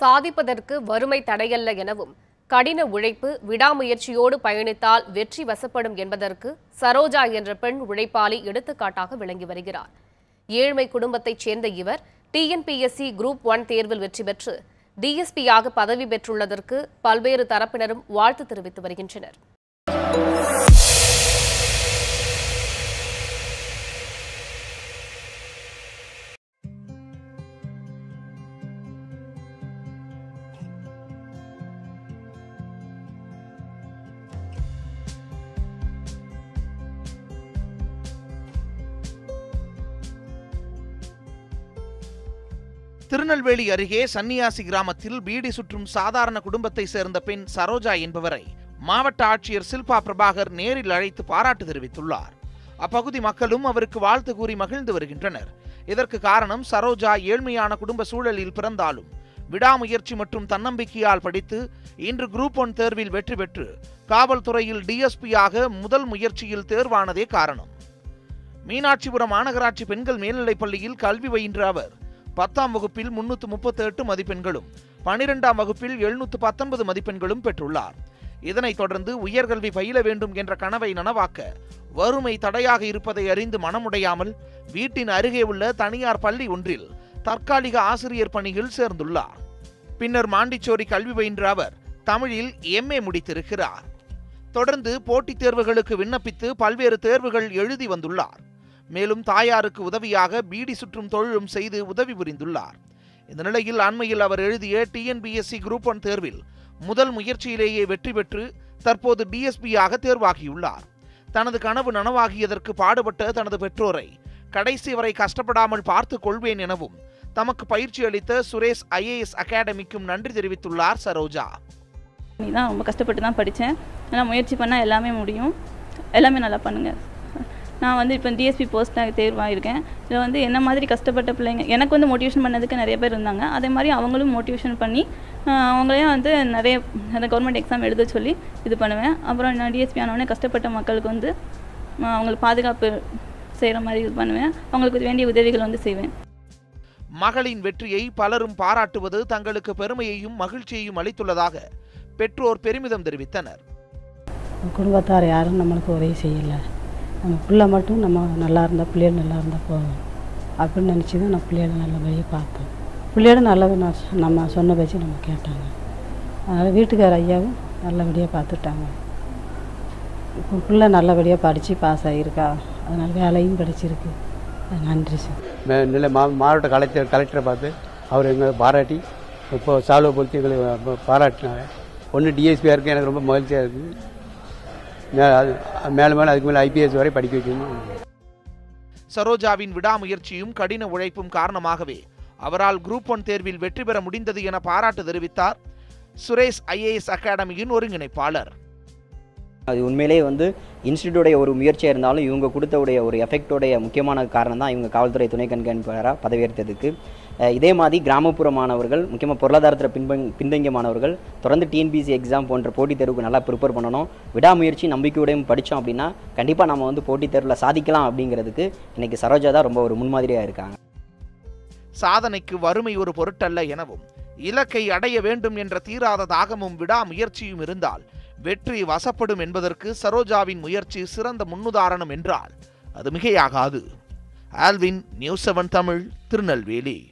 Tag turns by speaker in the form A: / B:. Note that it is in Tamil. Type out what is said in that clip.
A: சாதிப்பதற்கு வறுமை தடையல்ல எனவும் கடின உழைப்பு விடாமுயற்சியோடு பயணித்தால் வெற்றி வசப்படும் என்பதற்கு சரோஜா என்ற பெண் உழைப்பாளி எடுத்துக்காட்டாக விளங்கி வருகிறார் ஏழ்மை குடும்பத்தைச் சேர்ந்த இவர் டிஎன்பிஎஸ்சி குரூப் ஒன் தேர்வில் வெற்றி பெற்று டிஎஸ்பியாக பதவி பெற்றுள்ளதற்கு பல்வேறு தரப்பினரும் வாழ்த்து தெரிவித்து வருகின்றனர்
B: திருநெல்வேலி அருகே சன்னியாசி கிராமத்தில் பீடி சுற்றும் சாதாரண குடும்பத்தை சேர்ந்த பெண் சரோஜா என்பவரை மாவட்ட ஆட்சியர் சில்பா பிரபாகர் நேரில் அழைத்து பாராட்டு தெரிவித்துள்ளார் அப்பகுதி மக்களும் அவருக்கு வாழ்த்து கூறி மகிழ்ந்து வருகின்றனர் இதற்கு காரணம் சரோஜா ஏழ்மையான குடும்ப சூழலில் பிறந்தாலும் விடாமுயற்சி மற்றும் தன்னம்பிக்கையால் படித்து இன்று குரூப் ஒன் தேர்வில் வெற்றி பெற்று காவல்துறையில் டிஎஸ்பியாக முதல் முயற்சியில் தேர்வானதே காரணம் மீனாட்சிபுரம் மாநகராட்சி பெண்கள் மேல்நிலைப் பள்ளியில் கல்வி பயின்ற அவர் பத்தாம் வகுப்பில் முன்னூற்று முப்பத்தி எட்டு மதிப்பெண்களும் பனிரெண்டாம் வகுப்பில் எழுநூற்று பத்தொன்பது மதிப்பெண்களும் பெற்றுள்ளார் இதனைத் தொடர்ந்து உயர்கல்வி பயில வேண்டும் என்ற கனவை நனவாக்க வறுமை தடையாக இருப்பதை அறிந்து மனமுடையாமல் வீட்டின் அருகே உள்ள தனியார் பள்ளி ஒன்றில் தற்காலிக ஆசிரியர் பணியில் சேர்ந்துள்ளார் பின்னர் மாண்டிச்சோரி கல்வி பயின்ற அவர் தமிழில் எம்ஏ முடித்திருக்கிறார் தொடர்ந்து போட்டித் தேர்வுகளுக்கு விண்ணப்பித்து பல்வேறு தேர்வுகள் எழுதி வந்துள்ளார் மேலும் தாயாருக்கு உதவியாக பீடி சுற்றும் தொழிலும் செய்து உதவி புரிந்துள்ளார் இந்த நிலையில் அண்மையில் அவர் எழுதிய டிஎன்பிஎஸ்சி குரூப் ஒன் தேர்வில் முதல் முயற்சியிலேயே வெற்றி பெற்று தற்போது டிஎஸ்பியாக தேர்வாகியுள்ளார் தனது கனவு நனவாகியதற்கு பாடுபட்ட தனது பெற்றோரை கடைசி வரை கஷ்டப்படாமல் பார்த்துக் கொள்வேன் எனவும் தமக்கு பயிற்சி அளித்த சுரேஷ் ஐஏஎஸ் அகாடமிக்கும் நன்றி தெரிவித்துள்ளார் சரோஜா
C: நீ தான் ரொம்ப கஷ்டப்பட்டு தான் படித்தேன் ஆனால் முயற்சி பண்ணால் எல்லாமே முடியும் எல்லாமே நல்லா பண்ணுங்கள் நான் வந்து இப்போ டிஎஸ்பி போஸ்ட்டாக தேர்வாயிருக்கேன் இதில் வந்து என்ன மாதிரி கஷ்டப்பட்ட பிள்ளைங்க எனக்கு வந்து மோட்டிவேஷன் பண்ணதுக்கு நிறைய பேர் இருந்தாங்க அதே மாதிரி அவங்களும் மோட்டிவேஷன் பண்ணி ஆஹ், அவங்களையும் வந்து நிறைய அந்த கவர்மெண்ட் எக்ஸாம் எழுத சொல்லி இது பண்ணுவேன் அப்புறம் நான் டிஎஸ்பி ஆனவுடனே கஷ்டப்பட்ட மக்களுக்கு வந்து ஆஹ், அவங்களுக்கு பாதுகாப்பு செய்கிற மாதிரி இது பண்ணுவேன் அவங்களுக்கு வேண்டிய உதவிகள் வந்து செய்வேன்
B: மகளின் வெற்றியை பலரும் பாராட்டுவது தங்களுக்கு பெருமையையும் மகிழ்ச்சியையும் அளித்துள்ளதாக பெற்றோர் பெருமிதம் தெரிவித்தனர்
D: குடும்பத்தார் யாரும் நம்மளுக்கு உதவி செய்யலை நம்ம பிள்ளை மட்டும் நம்ம நல்லா இருந்தால் பிள்ளைகள் நல்லா இருந்தால் போதும் அப்படின்னு நினச்சி தான் நான் பிள்ளைகளை நல்லபடியாக பார்த்தோம் பிள்ளைகளும் நல்லா நான் சொ- நம்ம சொன்ன பேச்சு நம்ம கேட்டாங்க அதனால் வீட்டுக்கார ஐயாவும் நல்லபடியாக பார்த்துட்டாங்க இப்போ பிள்ளை நல்லபடியாக படித்து பாஸ் ஆகியிருக்கா அதனால் வேலையும் கிடைச்சிருக்கு அது நன்றி சார்
E: மே- நிலை மா மாவட்ட கலெக்டர் கலெக்டரை பார்த்து அவர் எங்களை பாராட்டி இப்போ சால்வை பொறுத்து எங்களை ப- பாராட்டினாங்க ஒன்று டிஎஸ்பியாக இருக்குது எனக்கு ரொம்ப மகிழ்ச்சியாக இருக்குது மே அது மேலே மேலே அதுக்கு மேலே ஐபிஎஸ் வரை படிக்க வைக்கணும்
B: சரோஜாவின் விடாமுயற்சியும் கடின உழைப்பும் காரணமாகவே அவரால் குரூப் ஒன் தேர்வில் வெற்றி பெற முடிந்தது என பாராட்டு தெரிவித்தார் சுரேஷ் ஐஏஎஸ் அகாடமியின் ஒருங்கிணைப்பாளர்
F: அது உண்மையிலேயே வந்து இன்ஸ்டியூட்டோடைய ஒரு முயற்சியாக இருந்தாலும் இவங்க கொடுத்தவுடைய ஒரு எஃபெக்டோடைய முக்கியமான காரணம் தான் இவங்க காவல்துறை துணை கண்காணிப்பாளராக பதவியேற்றதுக்கு அஹ் இதே மாதிரி கிராமப்புற மாணவர்கள் முக்கியமாக பொருளாதாரத்தில் பின்பங் பின்தங்கிய மாணவர்கள் தொடர்ந்து டிஎன்பிசி எக்ஸாம் போன்ற போட்டித் தேர்வுக்கு நல்லா ப்ரிப்பேர் பண்ணணும் விடாமுயற்சி நம்பிக்கையோடையும் படித்தோம் அப்படின்னா கண்டிப்பாக நம்ம வந்து போட்டித் தேர்வில் சாதிக்கலாம் அப்படிங்கிறதுக்கு இன்னைக்கு சரோஜா தான் ரொம்ப ஒரு முன்மாதிரியாக இருக்காங்க
B: சாதனைக்கு வறுமை ஒரு பொருட்டல்ல எனவும் இலக்கை அடைய வேண்டும் என்ற தீராத தாகமும் விடாமுயற்சியும் இருந்தால் வெற்றி வசப்படும் என்பதற்கு சரோஜாவின் முயற்சி சிறந்த முன்னுதாரணம் என்றால் அது மிகையாகாது Alvin news seven Tamil Tirunelveli